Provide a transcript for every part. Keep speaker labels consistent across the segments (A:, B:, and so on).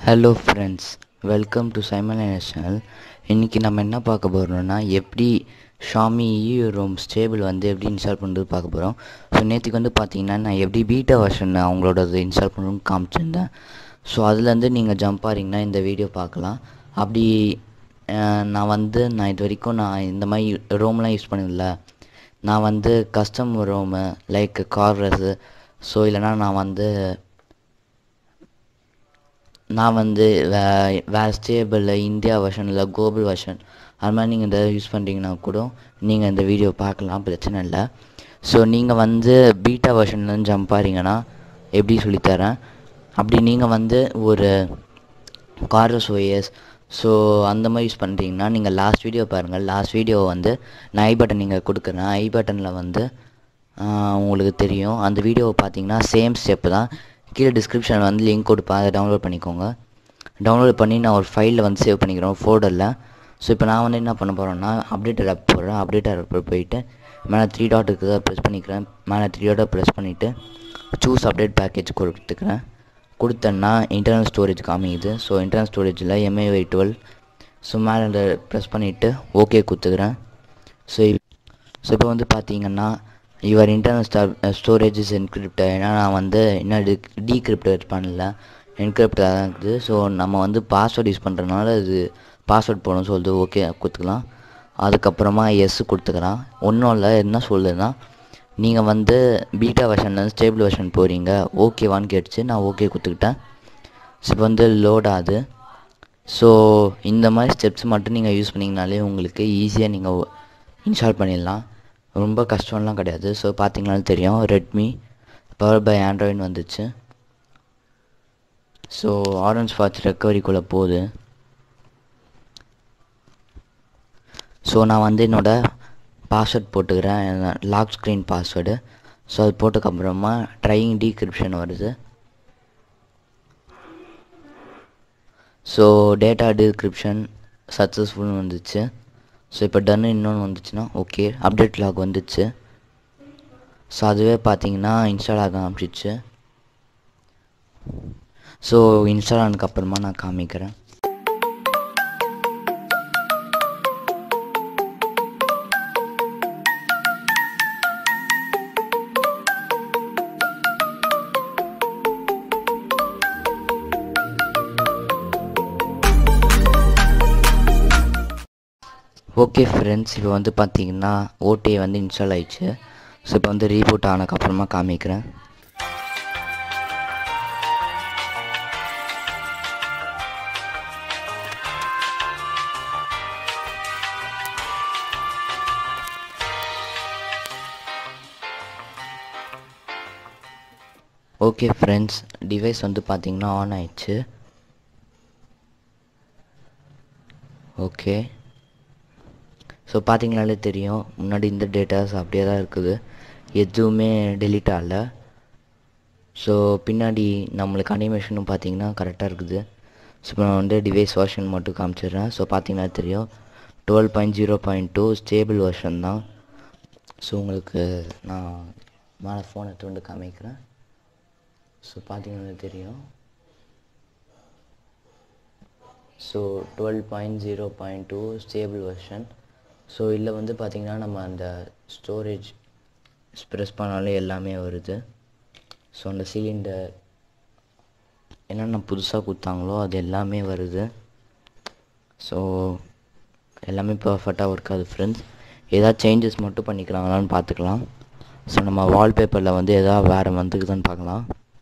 A: hello friends welcome to Simon channel இன்றைக்கி நம்ம என்ன பார்க்க போகிறோம்னா எப்படி ஷாமி இயூ ரோம் ஸ்டேபிள் வந்து எப்படி இன்ஸ்டால் பண்ணுறது பார்க்க போகிறோம் ஸோ நேற்றுக்கு வந்து பார்த்தீங்கன்னா நான் எப்படி பீட்டா வெர்ஷன் அவங்களோட இன்ஸ்டால் பண்ணணும்னு காமிச்சிருந்தேன் ஸோ அதுலேருந்து நீங்கள் ஜம்ப் ஆகிறீங்கன்னா இந்த வீடியோ பார்க்கலாம் அப்படி அஹ், நான் வந்து நான் இது வரைக்கும் நான் இந்த மாதிரி ரோம்லாம் யூஸ் பண்ணதில்ல நான் வந்து கஸ்டம் ரோமு லைக் கார்ரஸு ஸோ இல்லைனா நான் வந்து நான் வந்து வே வேறு ஸ்டேபிளில் இந்தியா வெர்ஷன் இல்லை குளோபல் வெர்ஷன் அது மாதிரி நீங்கள் இந்த யூஸ் பண்ணுறீங்கன்னா கூட நீங்கள் இந்த வீடியோ பார்க்கலாம் பிரச்சனை இல்லை ஸோ நீங்கள் வந்து பீட்டா வெர்ஷன்லேருந்து ஜம்ப் ஆகிறீங்கன்னா எப்படி சொல்லித்தரேன் அப்படி நீங்கள் வந்து ஒரு கார்ஸ் ஓஎஸ் ஸோ அந்த மாதிரி யூஸ் பண்ணுறீங்கன்னா நீங்கள் லாஸ்ட் வீடியோ பாருங்கள் லாஸ்ட் வீடியோ வந்து நான் ஐ பட்டன் நீங்கள் கொடுக்குறேன் ஐ பட்டனில் வந்து ஆஹ், உங்களுக்கு தெரியும் அந்த வீடியோவை பார்த்தீங்கன்னா சேம் ஸ்டெப்பு தான் கீழே டிஸ்கிரிப்ஷனில் வந்து லிங்க் கொடுப்பேன் அதை டவுன்லோட் பண்ணிக்கோங்க டவுன்லோட் பண்ணி நான் ஒரு ஃபைலில் வந்து சேவ் பண்ணிக்கிறேன் ஃபோல்டரில் ஸோ இப்போ நான் வந்து என்ன பண்ண போகிறேன்னா அப்டேட்டர் ஆப் போடுறேன் அப்டேட்டர் ஆப் போயிட்டு மேலே த்ரீ டாட் இருக்குது ப்ரெஸ் பண்ணிக்கிறேன் மேலே த்ரீ டாட்டை ப்ரெஸ் பண்ணிவிட்டு சூஸ் அப்டேட் பேக்கேஜ் கொடுத்துக்கிறேன் கொடுத்தேன்னா இன்டர்னல் ஸ்டோரேஜ் காமிக்குது ஸோ இன்டர்னல் ஸ்டோரேஜில் எம்ஏவை டுவெல் ஸோ மேலே ப்ரெஸ் பண்ணிவிட்டு ஓகே கொடுத்துக்கிறேன் ஸோ ஸோ இப்போ வந்து பார்த்தீங்கன்னா யுவர் இன்டர்னல் ஸ்டா ஸ்டோரேஜ் இஸ் என்கிரிப்டட் ஏன்னா நான் வந்து என்ன டீக்ரிப்டட் பண்ணல என்கிரிப்டாக தான் இருக்குது ஸோ நம்ம வந்து பாஸ்வேர்டு யூஸ் பண்ணுறதுனால இது பாஸ்வேர்ட் போடணும்னு சொல்லிட்டு ஓகே கொடுத்துக்கலாம் அதுக்கப்புறமா எஸ் கொடுத்துக்கலாம் ஒன்றும் இல்லை என்ன சொல்லுதுன்னா நீங்கள் வந்து பீட்டா வெர்ஷன்லேருந்து ஸ்டேபிள் வெர்ஷன் போகிறீங்க ஓகேவான்னு கேட்டுச்சு நான் ஓகே கொடுத்துக்கிட்டேன் ஸோ இப்போ வந்து லோட் ஆகுது ஸோ இந்த மாதிரி ஸ்டெப்ஸ் மட்டும் நீங்கள் யூஸ் பண்ணிங்கனாலே உங்களுக்கு ஈஸியாக நீங்கள் இன்ஸ்டால் பண்ணிடலாம் ரொம்ப கஷ்டம்லாம் கிடையாது ஸோ பார்த்தீங்கனாலும் தெரியும் ரெட்மி பவர் பை ஆண்ட்ராய்டுன்னு வந்துச்சு ஸோ ஆரஞ்ச் வாட்ச் ரெக்கவரிக்குள்ளே போகுது ஸோ நான் வந்து என்னோடய பாஸ்வேர்ட் போட்டுக்கிறேன் லாக் ஸ்க்ரீன் பாஸ்வேர்டு ஸோ அது போட்டதுக்கப்புறமா ட்ரையிங் டீக்ரிப்ஷன் வருது ஸோ டேட்டா டிஸ்கிரிப்ஷன் சக்ஸஸ்ஃபுல்னு வந்துச்சு ஸோ இப்போ டன்னு இன்னொன்று வந்துச்சுன்னா ஓகே அப்டேட் லாக் வந்துச்சு ஸோ அதுவே பார்த்தீங்கன்னா இன்ஸ்டால் ஆக ஆரம்பிச்சிச்சு ஸோ இன்ஸ்டால் ஆனதுக்கப்புறமா நான் காமிக்கிறேன் ஓகே ஃப்ரெண்ட்ஸ் இப்போ வந்து பார்த்தீங்கன்னா ஓடிஏ வந்து இன்ஸ்டால் ஆயிடுச்சு ஸோ இப்போ வந்து ரீபூட் ஆனதுக்கப்புறமா காமிக்கிறேன் ஓகே ஃப்ரெண்ட்ஸ் டிவைஸ் வந்து பார்த்தீங்கன்னா ஆன் ஆயிடுச்சு ஓகே ஸோ பார்த்தீங்கனாலே தெரியும் முன்னாடி இந்த டேட்டாஸ் அப்படியே தான் இருக்குது எதுவுமே டெலீட் ஆகல ஸோ பின்னாடி நம்மளுக்கு அனிமேஷனும் பார்த்தீங்கன்னா கரெக்டாக இருக்குது ஸோ இப்போ நான் வந்து டிவைஸ் வெர்ஷன் மட்டும் காமிச்சிடுறேன் ஸோ பார்த்தீங்கன்னா தெரியும் twelve point zero point two stable version தான் ஸோ உங்களுக்கு நான் மேலே ஃபோன் எடுத்து வந்து காமிக்கிறேன் ஸோ பார்த்தீங்கன்னா தெரியும் so twelve point zero point two stable version so இதில் வந்து பார்த்திங்கன்னா நம்ம அந்த ஸ்டோரேஜ் ப்ரெஸ் பண்ணாலே எல்லாமே வருது ஸோ அந்த சிலிண்டர் என்னென்ன புதுசாக கொடுத்தாங்களோ அது எல்லாமே வருது ஸோ எல்லாமே பர்ஃபெக்டாக ஒர்க் ஆகுது ஃப்ரெண்ட்ஸ் ஏதாவது சேஞ்சஸ் மட்டும் பண்ணிக்கிறாங்களான்னு பார்த்துக்கலாம் ஸோ நம்ம வால்பேப்பரில் வந்து எதாவது வேறு வந்துக்குதான்னு பார்க்கலாம்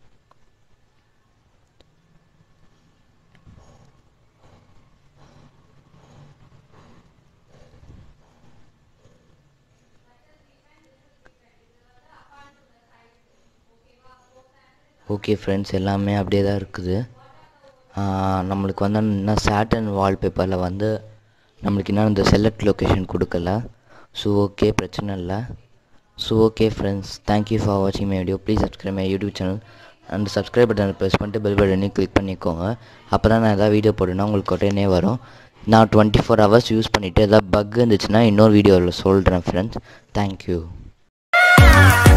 A: ஓகே ஃப்ரெண்ட்ஸ் எல்லாமே அப்படியே தான் இருக்குது ஆஹ் நம்மளுக்கு வந்து இன்னும் சேட்டன் வால்பேப்பரில் வந்து நம்மளுக்கு இன்னும் இந்த செலக்ட் லொக்கேஷன் கொடுக்கல ஸோ ஓகே பிரச்சனை இல்லை so okay friends thank you for வாட்சிங் my video please subscribe my YouTube channel and subscribe பட்டனை ப்ரெஸ் பண்ணிட்டு பெல் பட்டனையும் கிளிக் பண்ணிக்கோங்க அப்போ தான் நான் எதாவது வீடியோ போட்டேன்னா உங்களுக்கு உடனே வரும் நான் டுவெண்ட்டி ஃபோர் ஹவர்ஸ் யூஸ் பண்ணிவிட்டு எதாவது பக் இருந்துச்சுன்னா இன்னொரு வீடியோவில் சொல்கிறேன் ஃப்ரெண்ட்ஸ் தேங்க்யூ